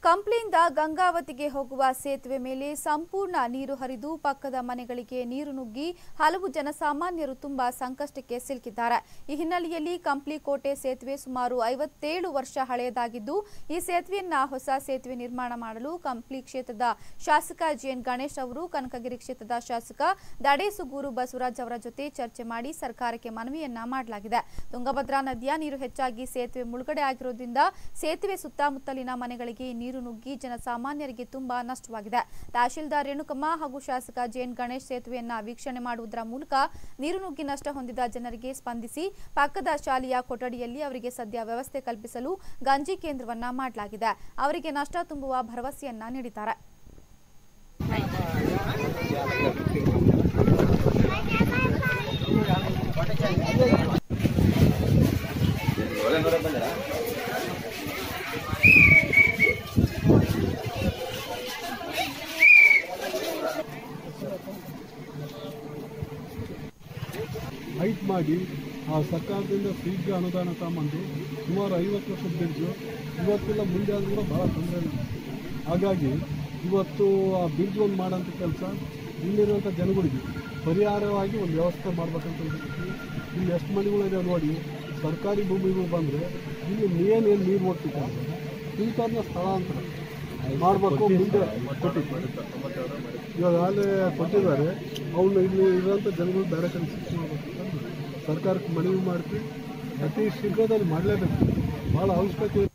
ಕಂಪ್ಲಿಯಿಂದ ಗಂಗಾವತಿಗೆ ಹೋಗುವ ಸೇತುವೆ ಮೇಲೆ ಸಂಪೂರ್ಣ ನೀರು ಹರಿದು ಪಕ್ಕದ ಮನೆಗಳಿಗೆ ನೀರು ನುಗ್ಗಿ ಹಲವು ಜನಸಾಮಾನ್ಯರು ತುಂಬಾ ಸಂಕಷ್ಟಕ್ಕೆ ಸಿಲುಕಿದ್ದಾರೆ ಈ ಹಿನ್ನೆಲೆಯಲ್ಲಿ ಕಂಪ್ಲಿ ಕೋಟೆ ಸೇತುವೆ ಸುಮಾರು ಐವತ್ತೇಳು ವರ್ಷ ಹಳೆಯದಾಗಿದ್ದು ಈ ಸೇತುವೆಯನ್ನ ಹೊಸ ಸೇತುವೆ ನಿರ್ಮಾಣ ಮಾಡಲು ಕಂಪ್ಲಿ ಕ್ಷೇತ್ರದ ಶಾಸಕ ಜಿಎನ್ ಗಣೇಶ್ ಅವರು ಕನಕಗಿರಿ ಕ್ಷೇತ್ರದ ಶಾಸಕ ದಡೇಸುಗೂರು ಬಸವರಾಜ್ ಅವರ ಜೊತೆ ಚರ್ಚೆ ಮಾಡಿ ಸರ್ಕಾರಕ್ಕೆ ಮನವಿಯನ್ನ ಮಾಡಲಾಗಿದೆ ತುಂಗಭದ್ರಾ ನದಿಯ ನೀರು ಹೆಚ್ಚಾಗಿ ಸೇತುವೆ ಮುಳುಗಡೆ ಆಗಿರೋದ್ರಿಂದ ಸೇತುವೆ ಸುತ್ತಮುತ್ತಲಿನ ಮನೆಗಳಿಗೆ ನೀರು ನುಗ್ಗಿ ಜನಸಾಮಾನ್ಯರಿಗೆ ತುಂಬಾ ನಷ್ಟವಾಗಿದೆ ತಹಶೀಲ್ದಾರ್ ರೇಣುಕಮ್ಮ ಹಾಗೂ ಶಾಸಕ ಜೆಎನ್ ಗಣೇಶ್ ಸೇತುವೆಯನ್ನ ವೀಕ್ಷಣೆ ಮಾಡುವುದರ ಮೂಲಕ ನೀರು ನುಗ್ಗಿ ನಷ್ಟ ಹೊಂದಿದ ಜನರಿಗೆ ಸ್ಪಂದಿಸಿ ಪಕ್ಕದ ಶಾಲೆಯ ಕೊಠಡಿಯಲ್ಲಿ ಅವರಿಗೆ ಸದ್ಯ ವ್ಯವಸ್ಥೆ ಕಲ್ಪಿಸಲು ಗಂಜಿ ಕೇಂದ್ರವನ್ನ ಮಾಡಲಾಗಿದೆ ಅವರಿಗೆ ನಷ್ಟ ತುಂಬುವ ಭರವಸೆಯನ್ನ ನೀಡಿದ್ದಾರೆ ಹೈಟ್ ಮಾಡಿ ಆ ಸರ್ಕಾರದಿಂದ ಶೀಘ್ರ ಅನುದಾನ ತಗೊಂಬಂದು ಸುಮಾರು ಐವತ್ತು ವರ್ಷದ ಬ್ರಿಡ್ಜು ಇವತ್ತೆಲ್ಲ ಮುಂದೆ ಆದ್ರೂ ಕೂಡ ಭಾಳ ತೊಂದರೆ ಇಲ್ಲ ಹಾಗಾಗಿ ಇವತ್ತು ಆ ಬ್ರಿಡ್ಜ್ ಒಂದು ಮಾಡೋಂಥ ಕೆಲಸ ಇಲ್ಲಿರುವಂಥ ಜನಗಳಿಗೆ ಪರಿಹಾರವಾಗಿ ಒಂದು ವ್ಯವಸ್ಥೆ ಮಾಡ್ಬೇಕಂತ ಅನ್ಸುತ್ತೆ. ಇಲ್ಲಿ ಎಷ್ಟು ಮನೆಗಳಿದೆ ನೋಡಿ ಸರ್ಕಾರಿ ಭೂಮಿಗಳು ಬಂದರೆ ಇಲ್ಲಿ ಮೇನ್ ಏನು ನೀರು ಹೋಗ್ತಿತ್ತು ಇಂಥವ್ರನ್ನ ಸ್ಥಳಾಂತರ ಮಾಡಬೇಕು ಮುಂದೆ ಕೊಟ್ಟಿದ್ದು ಇವಾಗ ಆಗಲೇ ಕೊಟ್ಟಿದ್ದಾರೆ ಅವನ್ನ ಇಲ್ಲಿ ಇರುವಂಥ ಜನಗಳು ಬೇರೆ ಕಡೆ ಶಿಫ್ಟ್ ಮಾಡಬೇಕು ಸರ್ಕಾರಕ್ಕೆ ಮನವಿ ಮಾಡ್ತೀವಿ ಅತಿ ಶೀಘ್ರದಲ್ಲಿ ಮಾಡಲೇಬೇಕು ಭಾಳ ಅವಶ್ಯಕತೆ ಇದೆ